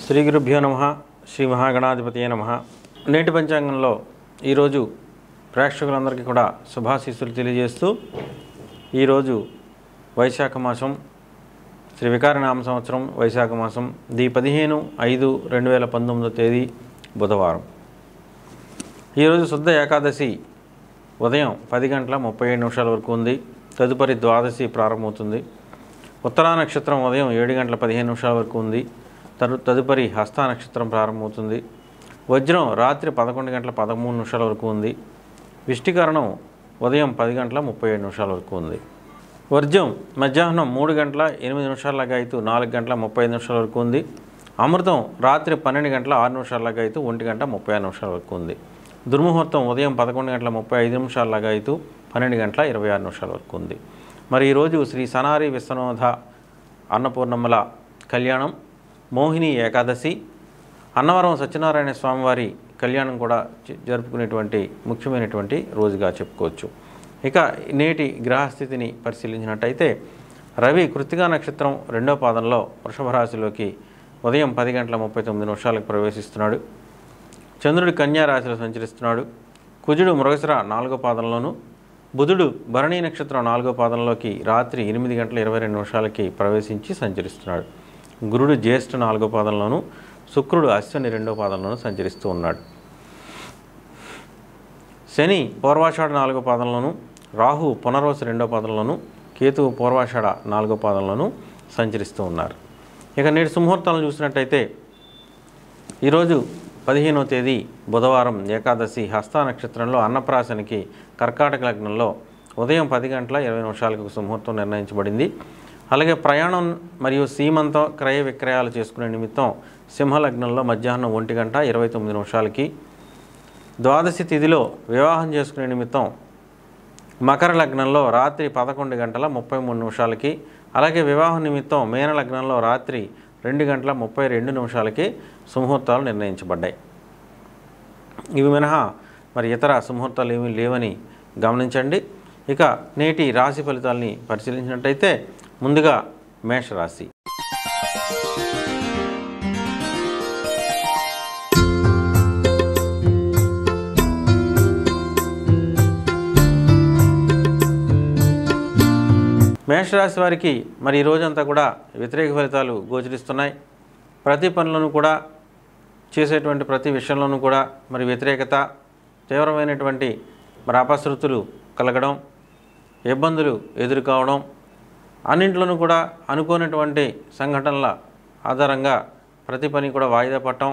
శ్రీ గురుభ్యో నమ శ్రీ మహాగణాధిపతి నమ నేటి పంచాంగంలో ఈరోజు ప్రేక్షకులందరికీ కూడా శుభాశీస్సులు తెలియజేస్తూ ఈరోజు వైశాఖ మాసం శ్రీ వికారనామ సంవత్సరం వైశాఖ మాసం ది పదిహేను ఐదు రెండు వేల పంతొమ్మిదో తేదీ బుధవారం ఈరోజు శుద్ధ ఏకాదశి ఉదయం పది గంటల ముప్పై ఏడు నిమిషాల వరకు ఉంది తదుపరి ద్వాదశి ప్రారంభమవుతుంది ఉత్తరా నక్షత్రం ఉదయం ఏడు గంటల పదిహేను నిమిషాల వరకు ఉంది తరు తదుపరి హస్త నక్షత్రం ప్రారంభమవుతుంది వజ్రం రాత్రి పదకొండు గంటల పదమూడు నిమిషాల వరకు ఉంది విష్టికరణం ఉదయం పది గంటల ముప్పై ఏడు నిమిషాల వరకు ఉంది వర్జం మధ్యాహ్నం మూడు గంటల ఎనిమిది నిమిషాలగా అయితే నాలుగు గంటల ముప్పై ఐదు నిమిషాల వరకు ఉంది అమృతం రాత్రి పన్నెండు గంటల ఆరు నిమిషాలగా అయితే ఒంటి గంట ముప్పై ఆరు నిమిషాల వరకు ఉంది దుర్ముహూర్తం ఉదయం పదకొండు గంటల ముప్పై ఐదు నిమిషాలగా అయితే పన్నెండు గంటల ఇరవై ఆరు నిమిషాల వరకు ఉంది మరి ఈరోజు శ్రీ సనారి విశ్వనాథ అన్నపూర్ణమ్మల కళ్యాణం మోహిని ఏకాదశి అన్నవరం సత్యనారాయణ స్వామివారి కళ్యాణం కూడా జ- జరుపుకునేటువంటి ముఖ్యమైనటువంటి రోజుగా చెప్పుకోవచ్చు ఇక నేటి గ్రహస్థితిని పరిశీలించినట్టయితే రవి కృత్తికా నక్షత్రం రెండో పాదంలో వృషభ రాశిలోకి ఉదయం పది గంటల ముప్పై తొమ్మిది నిమిషాలకు ప్రవేశిస్తున్నాడు చంద్రుడు కన్యా రాశిలో సంచరిస్తున్నాడు కుజుడు మృగశిర నాలుగో పాదంలోను బుధుడు భరణీ నక్షత్రం నాలుగో పాదంలోకి రాత్రి ఎనిమిది గంటల ఇరవై రెండు నిమిషాలకి ప్రవేశించి సంచరిస్తున్నాడు గురుడు జ్యేష్ఠ నాలుగో పాదంలోను శుక్రుడు అశ్విని రెండో పాదంలోను సంచరిస్తూ ఉన్నాడు శని పూర్వాషాఢ నాలుగో పాదంలోను రాహు పునర్వసు రెండో పాదంలోను కేతువు పూర్వాషాఢ నాలుగో పాదంలోను సంచరిస్తూ ఉన్నారు ఇక నేటి సుముహూర్తాలను చూసినట్టయితే ఈరోజు పదిహేనవ తేదీ బుధవారం ఏకాదశి హస్త నక్షత్రంలో అన్నప్రాసనికి కర్కాటక లగ్నంలో ఉదయం పది గంటల ఇరవై నిమిషాలకు సుముహూర్తం నిర్ణయించబడింది అలాగే ప్రయాణం మరియు సీమంతం క్రయ విక్రయాలు చేసుకునే నిమిత్తం సింహలగ్నంలో మధ్యాహ్నం ఒంటి గంట ఇరవై తొమ్మిది నిమిషాలకి ద్వాదశి తిథిలో వివాహం చేసుకునే నిమిత్తం మకర లగ్నంలో రాత్రి పదకొండు గంటల ముప్పై మూడు నిమిషాలకి అలాగే వివాహం నిమిత్తం మీన లగ్నంలో రాత్రి రెండు గంటల ముప్పై రెండు నిమిషాలకి సుముహూర్తాలు నిర్ణయించబడ్డాయి ఇవి మినహా మరి ఇతర సుముహూర్తాలు ఏమీ లేవని గమనించండి ఇక నేటి రాశి ఫలితాలని పరిశీలించినట్టయితే ముందుగా మేషరాశి మేషరాశి వారికి మరి ఈ రోజంతా కూడా వ్యతిరేక ఫలితాలు గోచరిస్తున్నాయి ప్రతి పనులను కూడా చేసేటువంటి ప్రతి విషయంలోనూ కూడా మరి వ్యతిరేకత తీవ్రమైనటువంటి మరి అపశృతులు కలగడం ఇబ్బందులు ఎదుర్కోవడం అన్నింట్లోనూ కూడా అనుకోనటువంటి సంఘటనల ఆధారంగా ప్రతి పని కూడా వాయిదా పట్టడం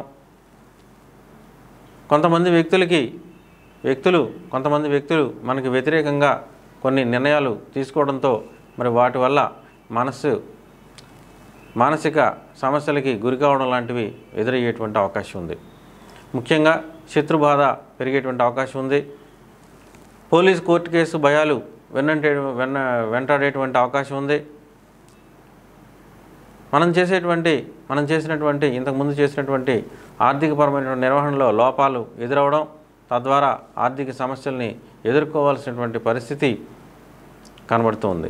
కొంతమంది వ్యక్తులకి వ్యక్తులు కొంతమంది వ్యక్తులు మనకి వ్యతిరేకంగా కొన్ని నిర్ణయాలు తీసుకోవడంతో మరి వాటి వల్ల మనస్సు మానసిక సమస్యలకి గురి కావడం లాంటివి ఎదురయ్యేటువంటి అవకాశం ఉంది ముఖ్యంగా శత్రుబాధ పెరిగేటువంటి అవకాశం ఉంది పోలీస్ కోర్టు కేసు భయాలు వెన్నంటే వెన్న వెంటాడేటువంటి అవకాశం ఉంది మనం చేసేటువంటి మనం చేసినటువంటి ఇంతకుముందు చేసినటువంటి ఆర్థికపరమైనటువంటి నిర్వహణలో లోపాలు ఎదురవడం తద్వారా ఆర్థిక సమస్యల్ని ఎదుర్కోవాల్సినటువంటి పరిస్థితి కనబడుతుంది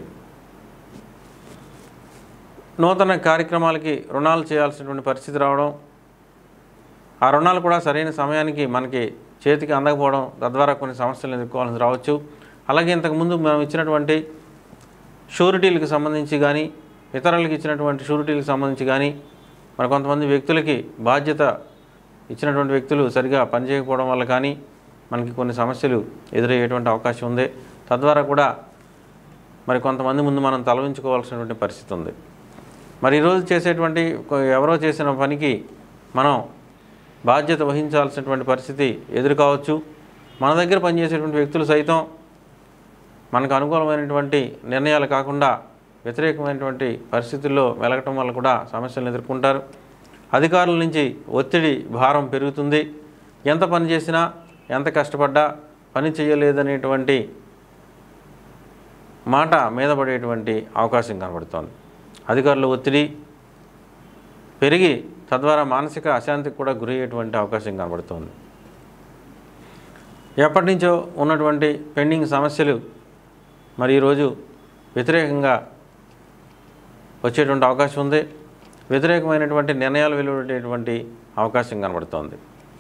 నూతన కార్యక్రమాలకి రుణాలు చేయాల్సినటువంటి పరిస్థితి రావడం ఆ రుణాలు కూడా సరైన సమయానికి మనకి చేతికి అందకపోవడం తద్వారా కొన్ని సమస్యలు ఎదుర్కోవాల్సి రావచ్చు అలాగే ఇంతకుముందు మనం ఇచ్చినటువంటి షూరిటీలకు సంబంధించి కానీ ఇతరులకు ఇచ్చినటువంటి షూరిటీలకు సంబంధించి కానీ మరి కొంతమంది వ్యక్తులకి బాధ్యత ఇచ్చినటువంటి వ్యక్తులు సరిగా పనిచేయకపోవడం వల్ల కానీ మనకి కొన్ని సమస్యలు ఎదురయ్యేటువంటి అవకాశం ఉంది తద్వారా కూడా మరి కొంతమంది ముందు మనం తలవించుకోవాల్సినటువంటి పరిస్థితి ఉంది మరి ఈరోజు చేసేటువంటి కొ- ఎవరో చేసిన పనికి మనం బాధ్యత వహించాల్సినటువంటి పరిస్థితి ఎదురు కావచ్చు మన దగ్గర పనిచేసేటువంటి వ్యక్తులు సైతం మనకు అనుకూలమైనటువంటి నిర్ణయాలు కాకుండా వ్యతిరేకమైనటువంటి పరిస్థితుల్లో వెలగటం వల్ల కూడా సమస్యలను ఎదుర్కొంటారు అధికారుల నుంచి ఒత్తిడి భారం పెరుగుతుంది ఎంత పని చేసినా ఎంత కష్టపడ్డా పని చేయలేదనేటువంటి మాట మీద పడేటువంటి అవకాశం కనబడుతోంది అధికారుల ఒత్తిడి పెరిగి తద్వారా మానసిక అశాంతికి కూడా గురయ్యేటువంటి అవకాశం కనబడుతోంది ఎప్పటి నుంచో ఉన్నటువంటి పెండింగ్ సమస్యలు మరి ఈరోజు వ్యతిరేకంగా వచ్చేటువంటి అవకాశం ఉంది వ్యతిరేకమైనటువంటి నిర్ణయాలు వెలువడేటువంటి అవకాశం కనబడుతోంది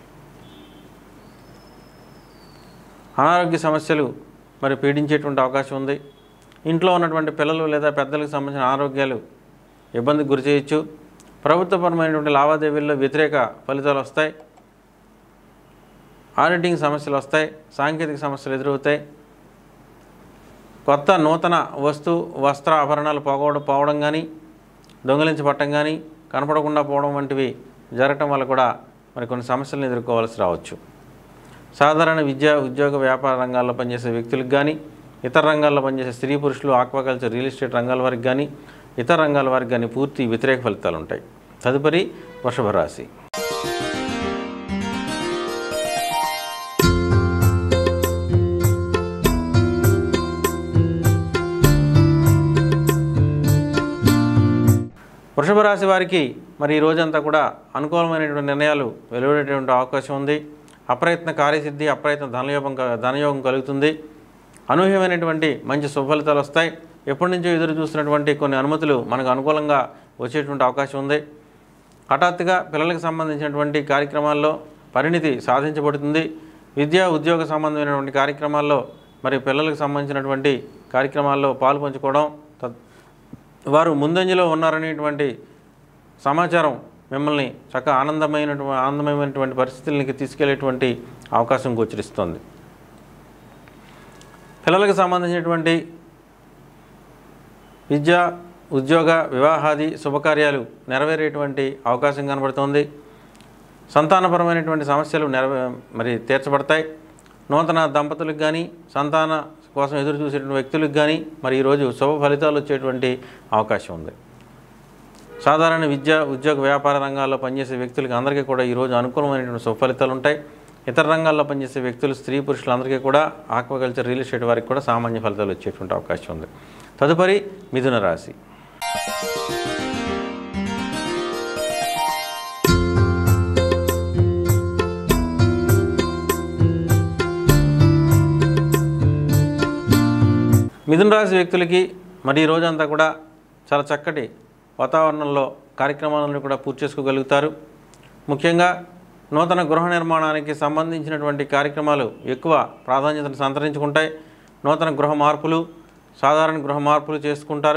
అనారోగ్య సమస్యలు మరి పీడించేటువంటి అవకాశం ఉంది ఇంట్లో ఉన్నటువంటి పిల్లలు లేదా పెద్దలకు సంబంధించిన ఆరోగ్యాలు ఇబ్బందికి గురి చేయొచ్చు ప్రభుత్వపరమైనటువంటి లావాదేవీల్లో వ్యతిరేక ఫలితాలు వస్తాయి ఆడిటింగ్ సమస్యలు వస్తాయి సాంకేతిక సమస్యలు ఎదురవుతాయి కొత్త నూతన వస్తు వస్త్ర ఆభరణాలు పోగొడ పోవడం కానీ దొంగిలించబట్టం కానీ కనపడకుండా పోవడం వంటివి జరగటం వల్ల కూడా మరి కొన్ని సమస్యలను ఎదుర్కోవాల్సి రావచ్చు సాధారణ విద్య ఉద్యోగ వ్యాపార రంగాల్లో పనిచేసే వ్యక్తులకు కానీ ఇతర రంగాల్లో పనిచేసే స్త్రీ పురుషులు ఆక్వాకల్చర్ రియల్ ఎస్టేట్ రంగాల వారికి కానీ ఇతర రంగాల వారికి కానీ పూర్తి వ్యతిరేక ఫలితాలు ఉంటాయి తదుపరి వృషభ రాశి వృషభ రాశి వారికి మరి ఈ రోజంతా కూడా అనుకూలమైనటువంటి నిర్ణయాలు వెలువడేటువంటి అవకాశం ఉంది అప్రయత్న కార్యసిద్ధి అప్రయత్న ధనయోగం క- ధనయోగం కలుగుతుంది అనూహ్యమైనటువంటి మంచి శుభఫలితాలు వస్తాయి ఎప్పటి నుంచో ఎదురు చూస్తున్నటువంటి కొన్ని అనుమతులు మనకు అనుకూలంగా వచ్చేటువంటి అవకాశం ఉంది హఠాత్తుగా పిల్లలకు సంబంధించినటువంటి కార్యక్రమాల్లో పరిణితి సాధించబడుతుంది విద్యా ఉద్యోగ సంబంధమైనటువంటి కార్యక్రమాల్లో మరి పిల్లలకు సంబంధించినటువంటి కార్యక్రమాల్లో పాలు పంచుకోవడం తద్ వారు ముందంజలో ఉన్నారనేటువంటి సమాచారం మిమ్మల్ని చక్కగా ఆనందమైనటువంటి ఆనందమైనటువంటి పరిస్థితులకి తీసుకెళ్లేటువంటి అవకాశం గోచరిస్తుంది పిల్లలకు సంబంధించినటువంటి విద్య ఉద్యోగ వివాహాది శుభకార్యాలు నెరవేరేటువంటి అవకాశం కనబడుతోంది సంతానపరమైనటువంటి సమస్యలు నెరవే మరి తీర్చబడతాయి నూతన దంపతులకు కానీ సంతాన కోసం ఎదురు చూసేటువంటి వ్యక్తులకు కానీ మరి ఈరోజు శుభ ఫలితాలు వచ్చేటువంటి అవకాశం ఉంది సాధారణ విద్య ఉద్యోగ వ్యాపార రంగాల్లో పనిచేసే వ్యక్తులకి అందరికీ కూడా ఈరోజు అనుకూలమైనటువంటి శుభ ఫలితాలు ఉంటాయి ఇతర రంగాల్లో పనిచేసే వ్యక్తులు స్త్రీ పురుషులందరికీ కూడా ఆక్వాకల్చర్ రియల్ ఎస్టేట్ వారికి కూడా సామాన్య ఫలితాలు వచ్చేటువంటి అవకాశం ఉంది తదుపరి మిథున రాశి మిథున రాశి వ్యక్తులకి మరి ఈ రోజంతా కూడా చాలా చక్కటి వాతావరణంలో కార్యక్రమాలను కూడా పూర్తి చేసుకోగలుగుతారు ముఖ్యంగా నూతన గృహ నిర్మాణానికి సంబంధించినటువంటి కార్యక్రమాలు ఎక్కువ ప్రాధాన్యతను సంతరించుకుంటాయి నూతన గృహ మార్పులు సాధారణ గృహ మార్పులు చేసుకుంటారు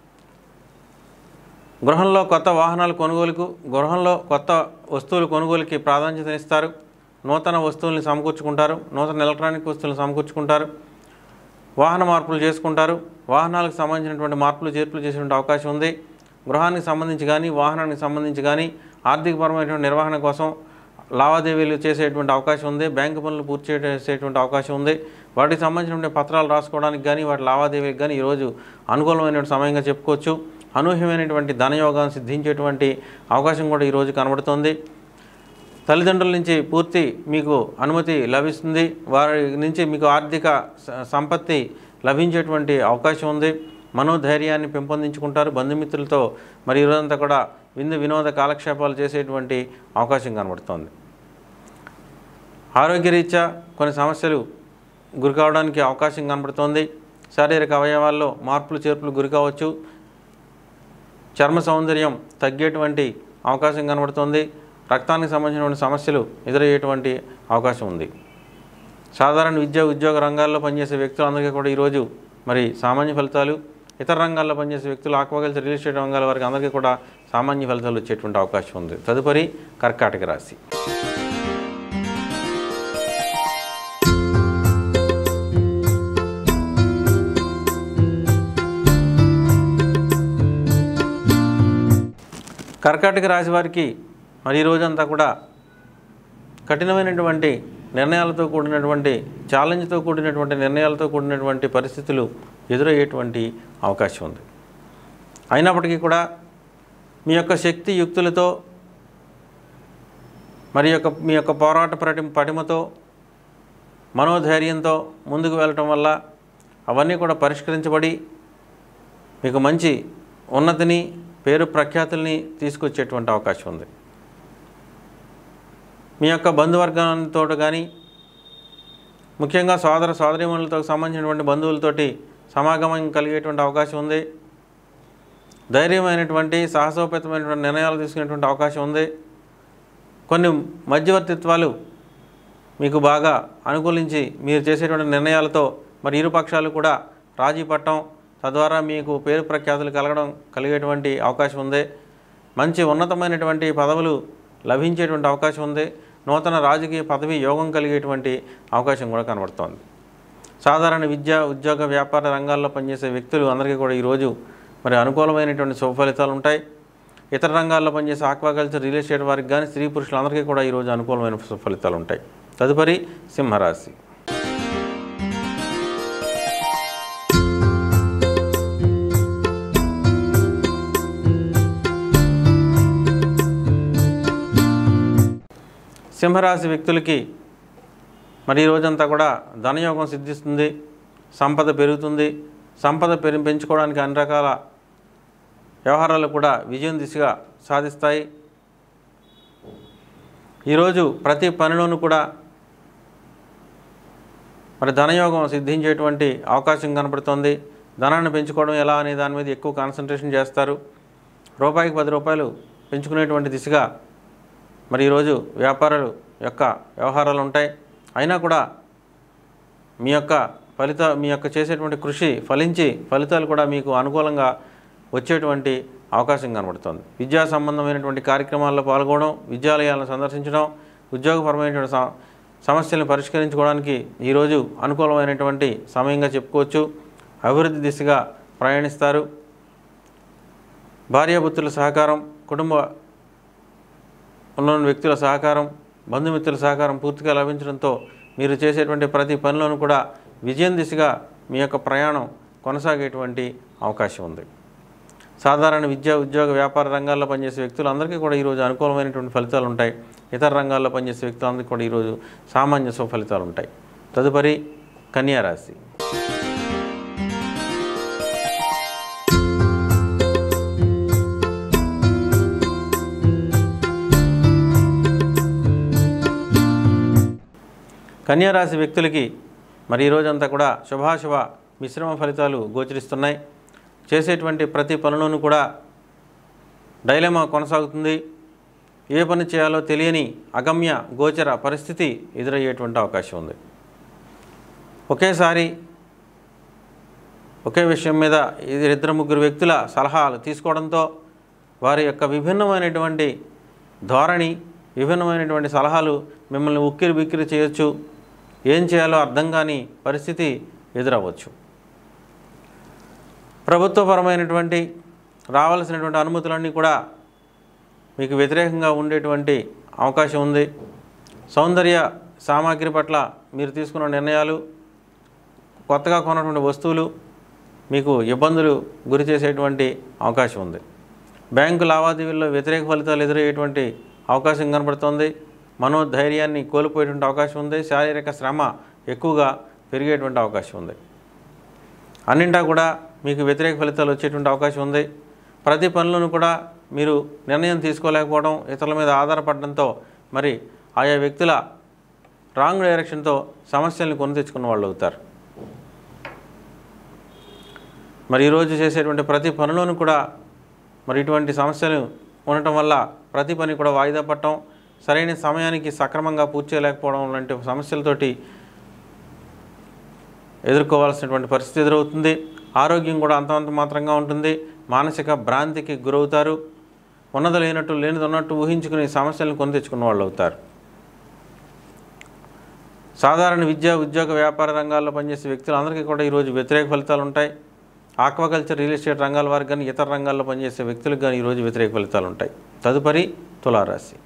గృహంలో కొత్త వాహనాల కొనుగోలుకు గృహంలో కొత్త వస్తువుల కొనుగోలుకి ప్రాధాన్యతనిస్తారు నూతన వస్తువుల్ని సమకూర్చుకుంటారు నూతన ఎలక్ట్రానిక్ వస్తువులను సమకూర్చుకుంటారు వాహన మార్పులు చేసుకుంటారు వాహనాలకు సంబంధించినటువంటి మార్పులు చేర్పులు చేసేటువంటి అవకాశం ఉంది గృహానికి సంబంధించి కానీ వాహనానికి సంబంధించి కానీ ఆర్థికపరమైనటువంటి నిర్వహణ కోసం లావాదేవీలు చేసేటువంటి అవకాశం ఉంది బ్యాంకు పనులు పూర్తి చేసేటువంటి అవకాశం ఉంది వాటికి సంబంధించినటువంటి పత్రాలు రాసుకోవడానికి కానీ వాటి లావాదేవీలకు కానీ ఈరోజు అనుకూలమైనటువంటి సమయంగా చెప్పుకోవచ్చు అనూహ్యమైనటువంటి ధనయోగాన్ని సిద్ధించేటువంటి అవకాశం కూడా ఈరోజు కనబడుతోంది తల్లిదండ్రుల నుంచి పూర్తి మీకు అనుమతి లభిస్తుంది వారి నుంచి మీకు ఆర్థిక స- సంపత్తి లభించేటువంటి అవకాశం ఉంది మనోధైర్యాన్ని పెంపొందించుకుంటారు బంధుమిత్రులతో మరి ఈరోజంతా కూడా విందు వినోద కాలక్షేపాలు చేసేటువంటి అవకాశం కనబడుతోంది ఆరోగ్యరీత్యా కొన్ని సమస్యలు గురి కావడానికి అవకాశం కనబడుతోంది శారీరక అవయవాల్లో మార్పులు చేర్పులు గురి కావచ్చు చర్మ సౌందర్యం తగ్గేటువంటి అవకాశం కనబడుతుంది రక్తానికి సంబంధించినటువంటి సమస్యలు ఎదురయ్యేటువంటి అవకాశం ఉంది సాధారణ విద్య ఉద్యోగ రంగాల్లో పనిచేసే వ్యక్తులందరికీ కూడా ఈరోజు మరి సామాన్య ఫలితాలు ఇతర రంగాల్లో పనిచేసే వ్యక్తులు ఆక్వాకల్చర్ రియల్ ఎస్టేట్ రంగాల వారికి అందరికీ కూడా సామాన్య ఫలితాలు వచ్చేటువంటి అవకాశం ఉంది తదుపరి కర్కాటక రాశి కర్కాటక రాశి వారికి మరి ఈ రోజంతా కూడా కఠినమైనటువంటి నిర్ణయాలతో కూడినటువంటి ఛాలెంజ్తో కూడినటువంటి నిర్ణయాలతో కూడినటువంటి పరిస్థితులు ఎదురయ్యేటువంటి అవకాశం ఉంది అయినప్పటికీ కూడా మీ యొక్క శక్తి యుక్తులతో మరి యొక్క మీ యొక్క పోరాట పటి పటిమతో మనోధైర్యంతో ముందుకు వెళ్ళటం వల్ల అవన్నీ కూడా పరిష్కరించబడి మీకు మంచి ఉన్నతిని పేరు ప్రఖ్యాతుల్ని తీసుకొచ్చేటువంటి అవకాశం ఉంది మీ యొక్క బంధువర్గంతో కానీ ముఖ్యంగా సోదర సోదరీమణులతో సంబంధించినటువంటి బంధువులతోటి సమాగమం కలిగేటువంటి అవకాశం ఉంది ధైర్యమైనటువంటి సాహసోపేతమైనటువంటి నిర్ణయాలు తీసుకునేటువంటి అవకాశం ఉంది కొన్ని మధ్యవర్తిత్వాలు మీకు బాగా అనుకూలించి మీరు చేసేటువంటి నిర్ణయాలతో మరి ఇరు పక్షాలు కూడా రాజీ పట్టడం తద్వారా మీకు పేరు ప్రఖ్యాతులు కలగడం కలిగేటువంటి అవకాశం ఉంది మంచి ఉన్నతమైనటువంటి పదవులు లభించేటువంటి అవకాశం ఉంది నూతన రాజకీయ పదవి యోగం కలిగేటువంటి అవకాశం కూడా కనబడుతోంది సాధారణ విద్య ఉద్యోగ వ్యాపార రంగాల్లో పనిచేసే వ్యక్తులు అందరికీ కూడా ఈరోజు మరి అనుకూలమైనటువంటి శుభ ఫలితాలు ఉంటాయి ఇతర రంగాల్లో పనిచేసే ఆక్వాకల్చర్ రియల్ ఎస్టేట్ వారికి కానీ స్త్రీ పురుషులందరికీ కూడా ఈరోజు అనుకూలమైన శుభ ఫలితాలు ఉంటాయి తదుపరి సింహరాశి సింహరాశి వ్యక్తులకి మరి ఈ రోజంతా కూడా ధనయోగం సిద్ధిస్తుంది సంపద పెరుగుతుంది సంపద పెరి పెంచుకోవడానికి అన్ని రకాల వ్యవహారాలు కూడా విజయం దిశగా సాధిస్తాయి ఈరోజు ప్రతి పనిలోనూ కూడా మరి ధనయోగం సిద్ధించేటువంటి అవకాశం కనపడుతుంది ధనాన్ని పెంచుకోవడం ఎలా అనే దాని మీద ఎక్కువ కాన్సన్ట్రేషన్ చేస్తారు రూపాయికి పది రూపాయలు పెంచుకునేటువంటి దిశగా మరి ఈరోజు వ్యాపారాలు యొక్క వ్యవహారాలు ఉంటాయి అయినా కూడా మీ యొక్క ఫలిత మీ యొక్క చేసేటువంటి కృషి ఫలించి ఫలితాలు కూడా మీకు అనుకూలంగా వచ్చేటువంటి అవకాశం కనబడుతుంది విద్యా సంబంధమైనటువంటి కార్యక్రమాల్లో పాల్గొనడం విద్యాలయాలను సందర్శించడం ఉద్యోగపరమైనటువంటి స- సమస్యలను పరిష్కరించుకోవడానికి ఈరోజు అనుకూలమైనటువంటి సమయంగా చెప్పుకోవచ్చు అభివృద్ధి దిశగా ప్రయాణిస్తారు భార్యాపుత్రుల సహకారం కుటుంబ ఉన్న వ్యక్తుల సహకారం బంధుమిత్రుల సహకారం పూర్తిగా లభించడంతో మీరు చేసేటువంటి ప్రతి పనిలోనూ కూడా విజయం దిశగా మీ యొక్క ప్రయాణం కొనసాగేటువంటి అవకాశం ఉంది సాధారణ విద్యా ఉద్యోగ వ్యాపార రంగాల్లో పనిచేసే వ్యక్తులందరికీ కూడా ఈరోజు అనుకూలమైనటువంటి ఫలితాలు ఉంటాయి ఇతర రంగాల్లో పనిచేసే వ్యక్తులందరికీ కూడా ఈరోజు సామాన్య శుభ ఫలితాలు ఉంటాయి తదుపరి కన్యా రాశి కన్యా రాశి వ్యక్తులకి మరి ఈ రోజంతా కూడా శుభాశుభ మిశ్రమ ఫలితాలు గోచరిస్తున్నాయి చేసేటువంటి ప్రతి పనులను కూడా డైలమా కొనసాగుతుంది ఏ పని చేయాలో తెలియని అగమ్య గోచర పరిస్థితి ఎదురయ్యేటువంటి అవకాశం ఉంది ఒకేసారి ఒకే విషయం మీద ఇది ఇద్దరు ముగ్గురు వ్యక్తుల సలహాలు తీసుకోవడంతో వారి యొక్క విభిన్నమైనటువంటి ధోరణి విభిన్నమైనటువంటి సలహాలు మిమ్మల్ని ఉక్కిరి బిక్కిరి చేయొచ్చు ఏం చేయాలో అర్థం కాని పరిస్థితి ఎదురవ్వచ్చు ప్రభుత్వపరమైనటువంటి రావాల్సినటువంటి అనుమతులన్నీ కూడా మీకు వ్యతిరేకంగా ఉండేటువంటి అవకాశం ఉంది సౌందర్య సామాగ్రి పట్ల మీరు తీసుకున్న నిర్ణయాలు కొత్తగా కొన్నటువంటి వస్తువులు మీకు ఇబ్బందులు గురి చేసేటువంటి అవకాశం ఉంది బ్యాంకు లావాదేవీల్లో వ్యతిరేక ఫలితాలు ఎదురయ్యేటువంటి అవకాశం కనబడుతోంది మనోధైర్యాన్ని కోల్పోయేటువంటి అవకాశం ఉంది శారీరక శ్రమ ఎక్కువగా పెరిగేటువంటి అవకాశం ఉంది అన్నింటా కూడా మీకు వ్యతిరేక ఫలితాలు వచ్చేటువంటి అవకాశం ఉంది ప్రతి పనులను కూడా మీరు నిర్ణయం తీసుకోలేకపోవడం ఇతరుల మీద ఆధారపడడంతో మరి ఆయా వ్యక్తుల రాంగ్ డైరెక్షన్తో సమస్యల్ని కొని తెచ్చుకున్న వాళ్ళు అవుతారు మరి ఈరోజు చేసేటువంటి ప్రతి పనిలోనూ కూడా మరి ఇటువంటి సమస్యలు ఉండటం వల్ల ప్రతి పని కూడా వాయిదా పడటం సరైన సమయానికి సక్రమంగా పూర్తి చేయలేకపోవడం లాంటి సమస్యలతోటి ఎదుర్కోవాల్సినటువంటి పరిస్థితి ఎదురవుతుంది ఆరోగ్యం కూడా అంతంత మాత్రంగా ఉంటుంది మానసిక భ్రాంతికి గురవుతారు ఉన్నది లేనట్టు లేనిది ఉన్నట్టు ఊహించుకుని సమస్యలను కొని తెచ్చుకున్న వాళ్ళు అవుతారు సాధారణ విద్య ఉద్యోగ వ్యాపార రంగాల్లో పనిచేసే వ్యక్తులందరికీ కూడా ఈరోజు వ్యతిరేక ఫలితాలు ఉంటాయి ఆక్వాకల్చర్ రియల్ ఎస్టేట్ రంగాల వారికి కానీ ఇతర రంగాల్లో పనిచేసే వ్యక్తులకు కానీ ఈరోజు వ్యతిరేక ఫలితాలు ఉంటాయి తదుపరి తులారాశి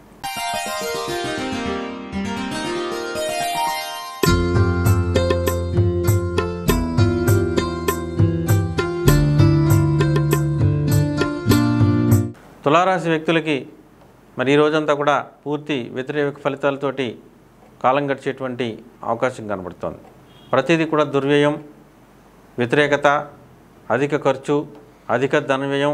తులారాశి వ్యక్తులకి మరి ఈ రోజంతా కూడా పూర్తి వ్యతిరేక ఫలితాలతోటి కాలం గడిచేటువంటి అవకాశం కనబడుతోంది ప్రతిదీ కూడా దుర్వ్యయం వ్యతిరేకత అధిక ఖర్చు అధిక ధన వ్యయం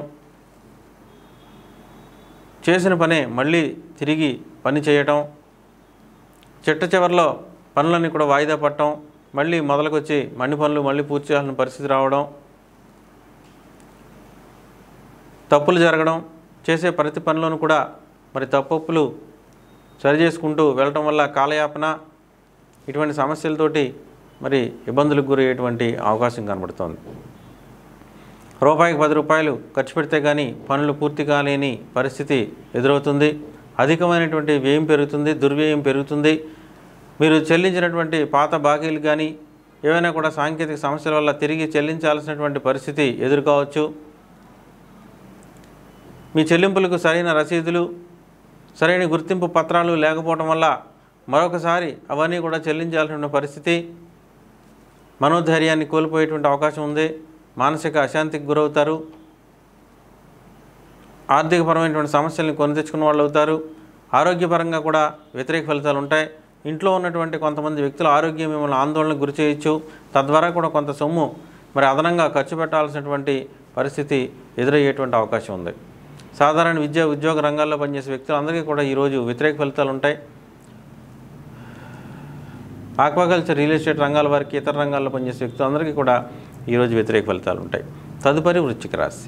చేసిన పనే మళ్ళీ తిరిగి పని చేయటం చిట్ట చివరిలో పనులన్నీ కూడా వాయిదా పట్టడం మళ్ళీ మొదలుకొచ్చి మన్ని పనులు మళ్ళీ పూర్తి చేయాల్సిన పరిస్థితి రావడం తప్పులు జరగడం చేసే ప్రతి పనిలోనూ కూడా మరి తప్పులు సరి చేసుకుంటూ వెళ్ళటం వల్ల కాలయాపన ఇటువంటి సమస్యలతోటి మరి ఇబ్బందులకు గురయ్యేటువంటి అవకాశం కనబడుతోంది రూపాయికి పది రూపాయలు ఖర్చు పెడితే కానీ పనులు పూర్తి కాలేని పరిస్థితి ఎదురవుతుంది అధికమైనటువంటి వ్యయం పెరుగుతుంది దుర్వ్యయం పెరుగుతుంది మీరు చెల్లించినటువంటి పాత బాకీలు కానీ ఏవైనా కూడా సాంకేతిక సమస్యల వల్ల తిరిగి చెల్లించాల్సినటువంటి పరిస్థితి ఎదుర్కోవచ్చు మీ చెల్లింపులకు సరైన రసీదులు సరైన గుర్తింపు పత్రాలు లేకపోవడం వల్ల మరొకసారి అవన్నీ కూడా చెల్లించాల్సిన పరిస్థితి మనోధైర్యాన్ని కోల్పోయేటువంటి అవకాశం ఉంది మానసిక అశాంతికి గురవుతారు ఆర్థికపరమైనటువంటి సమస్యల్ని కొని తెచ్చుకున్న వాళ్ళు అవుతారు ఆరోగ్యపరంగా కూడా వ్యతిరేక ఫలితాలు ఉంటాయి ఇంట్లో ఉన్నటువంటి కొంతమంది వ్యక్తుల ఆరోగ్యం మిమ్మల్ని ఆందోళనకు గురి చేయొచ్చు తద్వారా కూడా కొంత సొమ్ము మరి అదనంగా ఖర్చు పెట్టాల్సినటువంటి పరిస్థితి ఎదురయ్యేటువంటి అవకాశం ఉంది సాధారణ విద్య ఉద్యోగ రంగాల్లో పనిచేసే వ్యక్తులందరికీ కూడా ఈరోజు వ్యతిరేక ఫలితాలు ఉంటాయి ఆక్వాకల్చర్ రియల్ ఎస్టేట్ రంగాల వారికి ఇతర రంగాల్లో పనిచేసే వ్యక్తులందరికీ కూడా ఈరోజు వ్యతిరేక ఫలితాలు ఉంటాయి తదుపరి వృశ్చిక రాశి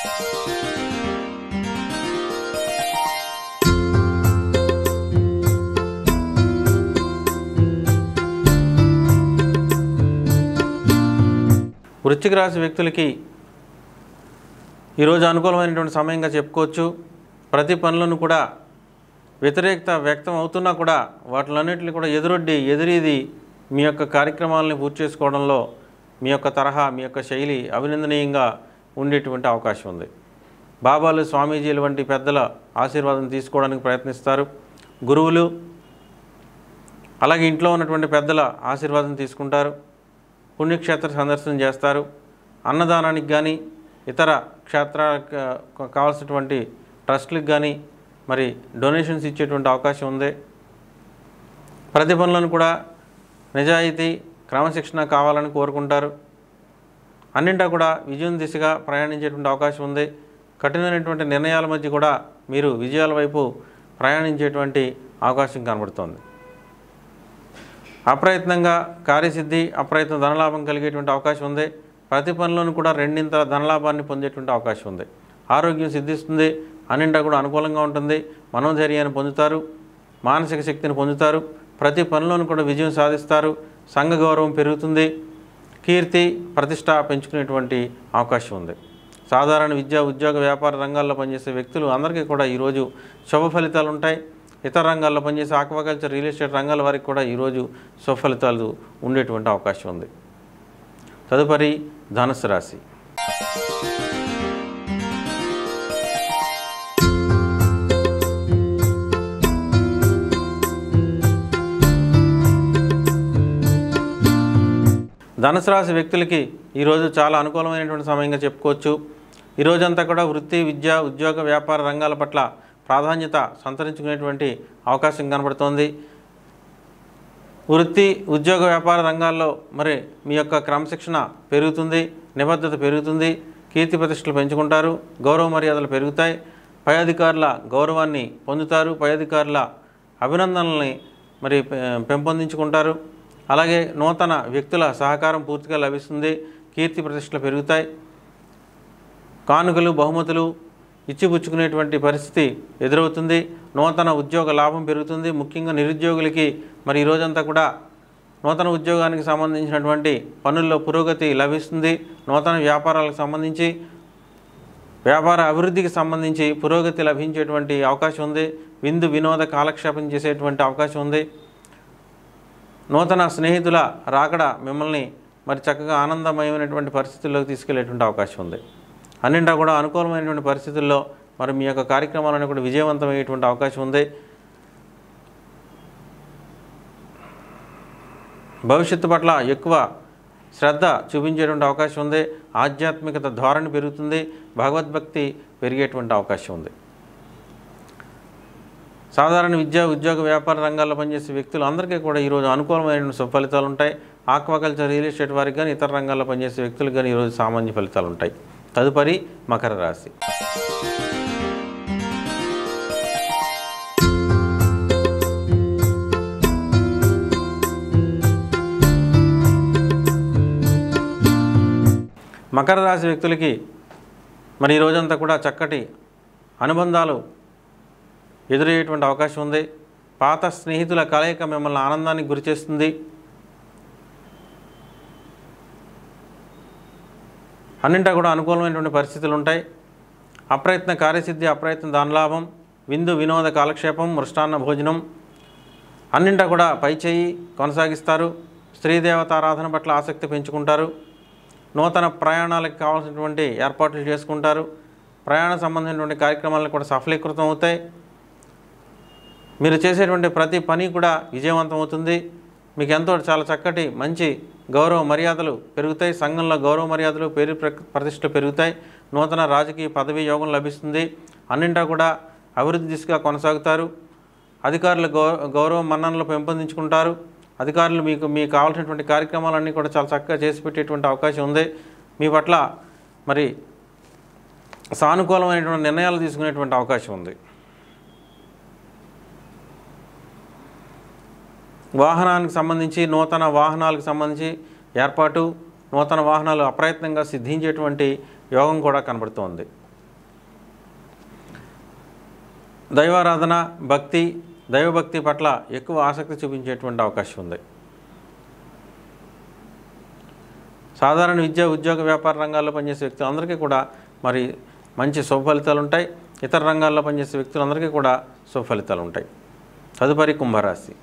వృశ్చిక రాశి వ్యక్తులకి ఈరోజు అనుకూలమైనటువంటి సమయంగా చెప్పుకోవచ్చు ప్రతి పనులను కూడా వ్యతిరేకత వ్యక్తం అవుతున్నా కూడా వాటిలన్నింటినీ కూడా ఎదురొడ్డి ఎదురీది మీ యొక్క కార్యక్రమాలని పూర్తి చేసుకోవడంలో మీ యొక్క తరహా మీ యొక్క శైలి అభినందనీయంగా ఉండేటువంటి అవకాశం ఉంది బాబాలు స్వామీజీలు వంటి పెద్దల ఆశీర్వాదం తీసుకోవడానికి ప్రయత్నిస్తారు గురువులు అలాగే ఇంట్లో ఉన్నటువంటి పెద్దల ఆశీర్వాదం తీసుకుంటారు పుణ్యక్షేత్ర సందర్శనం చేస్తారు అన్నదానానికి కానీ ఇతర క్షేత్రాలకు కా- కావాల్సినటువంటి ట్రస్ట్లకు కానీ మరి డొనేషన్స్ ఇచ్చేటువంటి అవకాశం ఉంది ప్రతి పనులను కూడా నిజాయితీ క్రమశిక్షణ కావాలని కోరుకుంటారు అన్నింటా కూడా విజయం దిశగా ప్రయాణించేటువంటి అవకాశం ఉంది కఠినమైనటువంటి నిర్ణయాల మధ్య కూడా మీరు విజయాల వైపు ప్రయాణించేటువంటి అవకాశం కనబడుతోంది అప్రయత్నంగా కార్యసిద్ధి అప్రయత్న ధనలాభం కలిగేటువంటి అవకాశం ఉంది ప్రతి పనిలోనూ కూడా రెండింతల ధనలాభాన్ని పొందేటువంటి అవకాశం ఉంది ఆరోగ్యం సిద్ధిస్తుంది అన్నింటా కూడా అనుకూలంగా ఉంటుంది మనోధైర్యాన్ని పొందుతారు మానసిక శక్తిని పొందుతారు ప్రతి పనిలోనూ కూడా విజయం సాధిస్తారు సంఘ గౌరవం పెరుగుతుంది కీర్తి ప్రతిష్ట పెంచుకునేటువంటి అవకాశం ఉంది సాధారణ విద్యా ఉద్యోగ వ్యాపార రంగాల్లో పనిచేసే వ్యక్తులు అందరికీ కూడా ఈరోజు శుభ ఫలితాలు ఉంటాయి ఇతర రంగాల్లో పనిచేసే ఆక్వాకల్చర్ రియల్ ఎస్టేట్ రంగాల వారికి కూడా ఈరోజు శుభ ఫలితాలు ఉండేటువంటి అవకాశం ఉంది తదుపరి ధనుసు రాశి ధనుసు రాశి వ్యక్తులకి ఈరోజు చాలా అనుకూలమైనటువంటి సమయంగా చెప్పుకోవచ్చు ఈ రోజంతా కూడా వృత్తి విద్య ఉద్యోగ వ్యాపార రంగాల పట్ల ప్రాధాన్యత సంతరించుకునేటువంటి అవకాశం కనబడుతోంది వృత్తి ఉద్యోగ వ్యాపార రంగాల్లో మరి మీ యొక్క క్రమశిక్షణ పెరుగుతుంది నిబద్ధత పెరుగుతుంది కీర్తి ప్రతిష్టలు పెంచుకుంటారు గౌరవ మర్యాదలు పెరుగుతాయి పై అధికారుల గౌరవాన్ని పొందుతారు పై అధికారుల అభినందనల్ని మరి పె- పెంపొందించుకుంటారు అలాగే నూతన వ్యక్తుల సహకారం పూర్తిగా లభిస్తుంది కీర్తి ప్రతిష్టలు పెరుగుతాయి కానుకలు బహుమతులు ఇచ్చిపుచ్చుకునేటువంటి పరిస్థితి ఎదురవుతుంది నూతన ఉద్యోగ లాభం పెరుగుతుంది ముఖ్యంగా నిరుద్యోగులకి మరి ఈ రోజంతా కూడా నూతన ఉద్యోగానికి సంబంధించినటువంటి పనుల్లో పురోగతి లభిస్తుంది నూతన వ్యాపారాలకు సంబంధించి వ్యాపార అభివృద్ధికి సంబంధించి పురోగతి లభించేటువంటి అవకాశం ఉంది విందు వినోద కాలక్షేపం చేసేటువంటి అవకాశం ఉంది నూతన స్నేహితుల రాకడ మిమ్మల్ని మరి చక్కగా ఆనందమయమైనటువంటి పరిస్థితుల్లోకి తీసుకెళ్లేటువంటి అవకాశం ఉంది అన్నింటా కూడా అనుకూలమైనటువంటి పరిస్థితుల్లో మరి మీ యొక్క కార్యక్రమాలను కూడా విజయవంతమయ్యేటువంటి అవకాశం ఉంది భవిష్యత్తు పట్ల ఎక్కువ శ్రద్ధ చూపించేటువంటి అవకాశం ఉంది ఆధ్యాత్మికత ధోరణి పెరుగుతుంది భగవద్భక్తి పెరిగేటువంటి అవకాశం ఉంది సాధారణ విద్య ఉద్యోగ వ్యాపార రంగాల్లో పనిచేసే వ్యక్తులు అందరికీ కూడా ఈరోజు అనుకూలమైన సుఫలితాలు ఉంటాయి ఆక్వాకల్చర్ రియల్ ఎస్టేట్ వారికి కానీ ఇతర రంగాల్లో పనిచేసే వ్యక్తులకు కానీ ఈరోజు సామాన్య ఫలితాలు ఉంటాయి తదుపరి మకర రాశి మకర రాశి వ్యక్తులకి మరి ఈ రోజంతా కూడా చక్కటి అనుబంధాలు ఎదురయ్యేటువంటి అవకాశం ఉంది పాత స్నేహితుల కలయిక మిమ్మల్ని ఆనందానికి గురిచేస్తుంది అన్నింటా కూడా అనుకూలమైనటువంటి పరిస్థితులు ఉంటాయి అప్రయత్న కార్యసిద్ధి అప్రయత్న దానలాభం విందు వినోద కాలక్షేపం మృష్టాన్న భోజనం అన్నింటా కూడా పైచేయి కొనసాగిస్తారు స్త్రీ దేవతారాధన పట్ల ఆసక్తి పెంచుకుంటారు నూతన ప్రయాణాలకు కావాల్సినటువంటి ఏర్పాట్లు చేసుకుంటారు ప్రయాణ సంబంధించినటువంటి కార్యక్రమాలను కూడా సఫలీకృతం అవుతాయి మీరు చేసేటువంటి ప్రతి పని కూడా విజయవంతం అవుతుంది మీకు ఎంతో చాలా చక్కటి మంచి గౌరవ మర్యాదలు పెరుగుతాయి సంఘంలో గౌరవ మర్యాదలు పేరు ప్ర- ప్రతిష్టలు పెరుగుతాయి నూతన రాజకీయ పదవి యోగం లభిస్తుంది అన్నింటా కూడా అభివృద్ధి దిశగా కొనసాగుతారు అధికారుల గౌ గౌరవ మన్ననలు పెంపొందించుకుంటారు అధికారులు మీకు మీకు కావాల్సినటువంటి కార్యక్రమాలన్నీ కూడా చాలా చక్కగా చేసి పెట్టేటువంటి అవకాశం ఉంది మీ పట్ల మరి సానుకూలమైనటువంటి నిర్ణయాలు తీసుకునేటువంటి అవకాశం ఉంది వాహనానికి సంబంధించి నూతన వాహనాలకు సంబంధించి ఏర్పాటు నూతన వాహనాలు అప్రయత్నంగా సిద్ధించేటువంటి యోగం కూడా కనబడుతోంది దైవారాధన భక్తి దైవభక్తి పట్ల ఎక్కువ ఆసక్తి చూపించేటువంటి అవకాశం ఉంది సాధారణ విద్య ఉద్యోగ వ్యాపార రంగాల్లో పనిచేసే వ్యక్తులందరికీ కూడా మరి మంచి శుభ ఫలితాలు ఉంటాయి ఇతర రంగాల్లో పనిచేసే వ్యక్తులందరికీ కూడా శుభ ఫలితాలు ఉంటాయి తదుపరి కుంభరాశి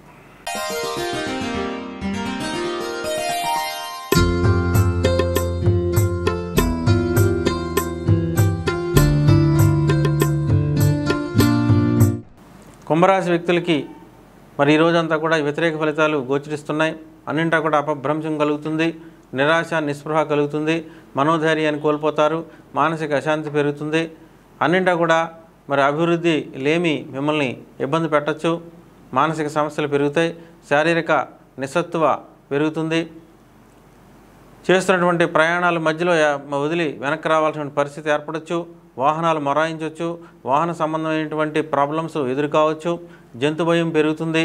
కుంభరాశి వ్యక్తులకి మరి ఈ రోజంతా కూడా వ్యతిరేక ఫలితాలు గోచరిస్తున్నాయి అన్నింటా కూడా అపభ్రంశం కలుగుతుంది నిరాశ నిస్పృహ కలుగుతుంది మనోధైర్యాన్ని కోల్పోతారు మానసిక అశాంతి పెరుగుతుంది అన్నింటా కూడా మరి అభివృద్ధి లేమి మిమ్మల్ని ఇబ్బంది పెట్టచ్చు మానసిక సమస్యలు పెరుగుతాయి శారీరక నిస్సత్తువ పెరుగుతుంది చేస్తున్నటువంటి ప్రయాణాల మధ్యలో యా- వదిలి వెనక్కి రావాల్సిన పరిస్థితి ఏర్పడవచ్చు వాహనాలు మొరాయించవచ్చు వాహన సంబంధమైనటువంటి ప్రాబ్లమ్స్ ఎదుర్కోవచ్చు జంతు భయం పెరుగుతుంది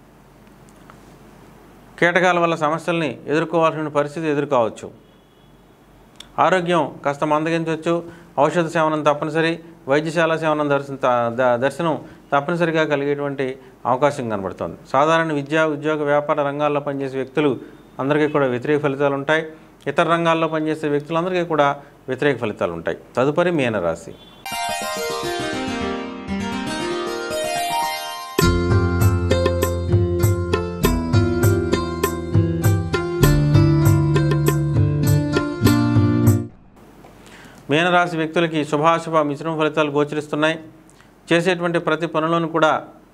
కీటకాల వల్ల సమస్యల్ని ఎదుర్కోవాల్సిన పరిస్థితి ఎదుర్కోవచ్చు ఆరోగ్యం కాస్త మందగించవచ్చు ఔషధ సేవనం తప్పనిసరి వైద్యశాల సేవనం దర్శన త- ద- దర్శనం తప్పనిసరిగా కలిగేటువంటి అవకాశం కనబడుతుంది సాధారణ విద్యా ఉద్యోగ వ్యాపార రంగాల్లో పనిచేసే వ్యక్తులు అందరికీ కూడా వ్యతిరేక ఫలితాలు ఉంటాయి ఇతర రంగాల్లో పనిచేసే వ్యక్తులందరికీ కూడా వ్యతిరేక ఫలితాలు ఉంటాయి తదుపరి మీనరాశి మీనరాశి వ్యక్తులకి శుభాశుభ మిశ్రమ ఫలితాలు గోచరిస్తున్నాయి చేసేటువంటి ప్రతి పనులను కూడా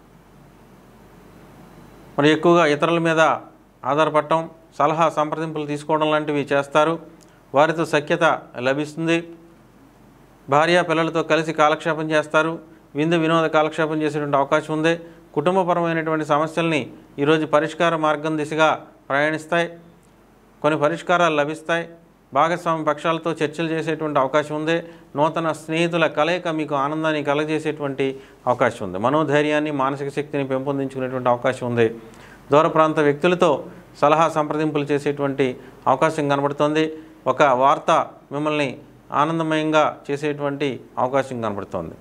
మరి ఎక్కువగా ఇతరుల మీద ఆధారపడటం సలహా సంప్రదింపులు తీసుకోవడం లాంటివి చేస్తారు వారితో సఖ్యత లభిస్తుంది భార్య పిల్లలతో కలిసి కాలక్షేపం చేస్తారు విందు వినోద కాలక్షేపం చేసేటువంటి అవకాశం ఉంది కుటుంబపరమైనటువంటి సమస్యల్ని ఈరోజు పరిష్కార మార్గం దిశగా ప్రయాణిస్తాయి కొన్ని పరిష్కారాలు లభిస్తాయి భాగస్వామి పక్షాలతో చర్చలు చేసేటువంటి అవకాశం ఉంది నూతన స్నేహితుల కలయిక మీకు ఆనందాన్ని కలగజేసేటువంటి అవకాశం ఉంది మనోధైర్యాన్ని మానసిక శక్తిని పెంపొందించుకునేటువంటి అవకాశం ఉంది దూర ప్రాంత వ్యక్తులతో సలహా సంప్రదింపులు చేసేటువంటి అవకాశం కనబడుతుంది ఒక వార్త మిమ్మల్ని ఆనందమయంగా చేసేటువంటి అవకాశం కనబడుతోంది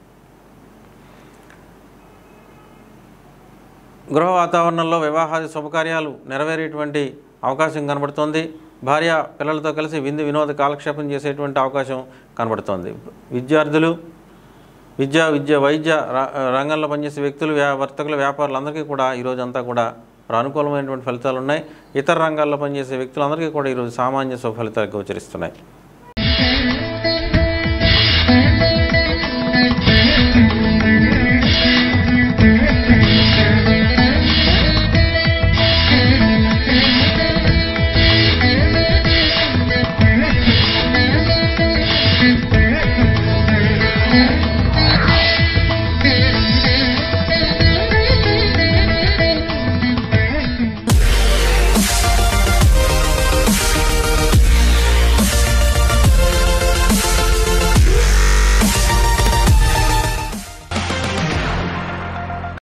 గృహ వాతావరణంలో వివాహాది శుభకార్యాలు నెరవేరేటువంటి అవకాశం కనబడుతోంది భార్య పిల్లలతో కలిసి విందు వినోద కాలక్షేపం చేసేటువంటి అవకాశం కనబడుతోంది విద్యార్థులు విద్యా విద్య వైద్య ర- రంగంలో పనిచేసే వ్యక్తులు వ్యా వర్తకులు వ్యాపారులు అందరికీ కూడా ఈరోజంతా కూడా మరి అనుకూలమైనటువంటి ఫలితాలు ఉన్నాయి ఇతర రంగాల్లో పనిచేసే వ్యక్తులందరికీ కూడా ఈరోజు సామాన్య శుభ ఫలితాలు గోచరిస్తున్నాయి